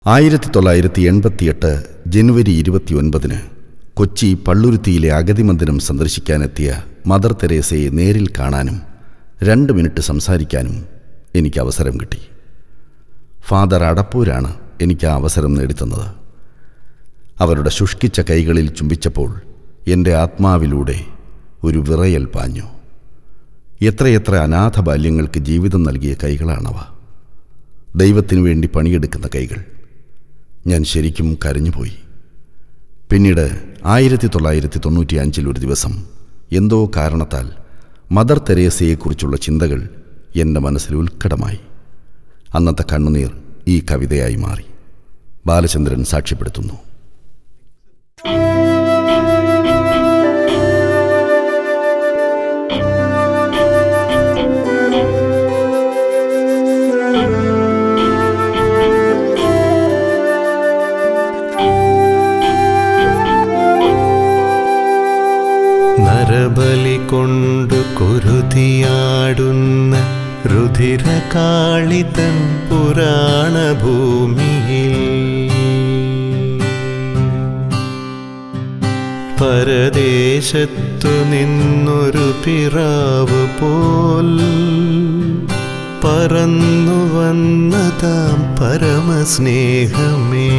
ആയിരത്തി തൊള്ളായിരത്തി എൺപത്തിയെട്ട് ജനുവരി ഇരുപത്തിയൊൻപതിന് കൊച്ചി പള്ളുരുത്തിയിലെ അഗതി മന്ദിരം സന്ദർശിക്കാനെത്തിയ മദർ തെരേസയെ നേരിൽ കാണാനും രണ്ട് മിനിറ്റ് സംസാരിക്കാനും എനിക്ക് അവസരം കിട്ടി ഫാദർ അടപ്പൂരാണ് എനിക്ക് ആ അവസരം നേടിത്തന്നത് അവരുടെ ശുഷ്കിച്ച കൈകളിൽ ചുംബിച്ചപ്പോൾ എൻ്റെ ആത്മാവിലൂടെ ഒരു വിറയൽ പാഞ്ഞു എത്രയെത്ര അനാഥ ബാല്യങ്ങൾക്ക് ജീവിതം നൽകിയ കൈകളാണവ ദൈവത്തിനു വേണ്ടി പണിയെടുക്കുന്ന കൈകൾ ഞാൻ ശരിക്കും കരഞ്ഞുപോയി പിന്നീട് ആയിരത്തി തൊള്ളായിരത്തി തൊണ്ണൂറ്റി അഞ്ചിൽ ഒരു ദിവസം എന്തോ കാരണത്താൽ മദർ തെരേസയെക്കുറിച്ചുള്ള ചിന്തകൾ എൻ്റെ മനസ്സിൽ ഉത്കടമായി അന്നത്തെ കണ്ണുനീർ ഈ കവിതയായി മാറി ബാലചന്ദ്രൻ സാക്ഷ്യപ്പെടുത്തുന്നു നരബലി കൊണ്ടു കുരുതിയാടുന്ന രുധിരകാളിതൻ പുരാണഭൂമിയിൽ പരദേശത്തു നിന്നൊരു പിറാവ് പോൽ പറന്നു വന്നതാം പരമസ്നേഹമേ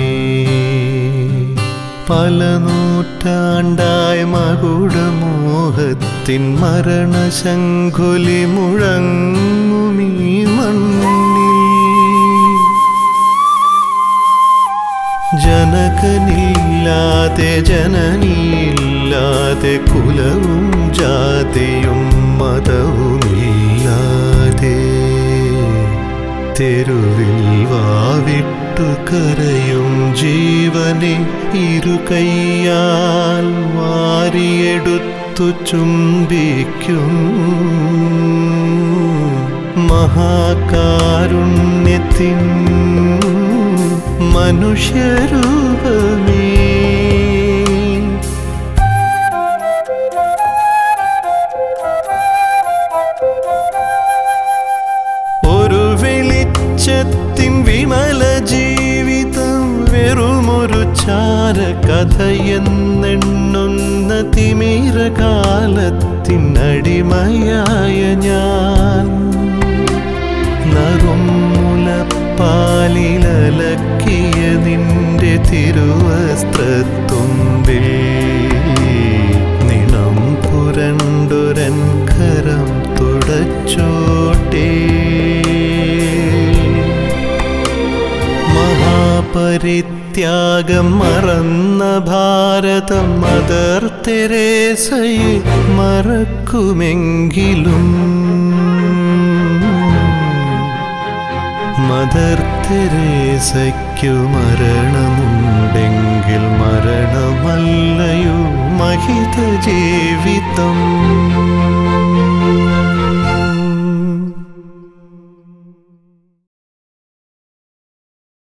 പല നൂറ്റാണ്ടായ മകുടമോഹത്തിൻ മരണശങ്കുലി മുഴങ്ങുമീ മണ്ണിൽ ജനകനില്ലാതെ ജനനിയില്ലാതെ കുലവും ജാതിയും മതവുമില്ലാതെ തെരുവിൽ വാവിട്ടു കരയും ജീവനെ ഇരുകൈയാൽ വാരിയെടുത്തു ചുംബിക്കും മഹാകാരുണ്യത്തിൻ മനുഷ്യരൂപമേ ഒരു വെളിച്ചത്തിൻ വിമല ജീവിതം വെറുമൊരു ചാര കഥയെന്നെണ്ണുന്ന തിമിര കാലത്തിൻ അടിമയായ ഞാൻ നറും മുലപ്പാലിലലക്കിയ നിന്റെ തിരുവസ്ത്രത്തുമ്പിൽ നിണം പുരണ്ടൊരൻ കരം തുടച്ചോട്ടേ മഹാപരിത്യാഗം മറന്ന ഭാരതം മദർ തെരേസയെ മറക്കുമെങ്കിലും മദർ തെരേസയ്ക്കു മരണമുണ്ടെങ്കിൽ മരണമല്ലയോ മഹിത ജീവിതം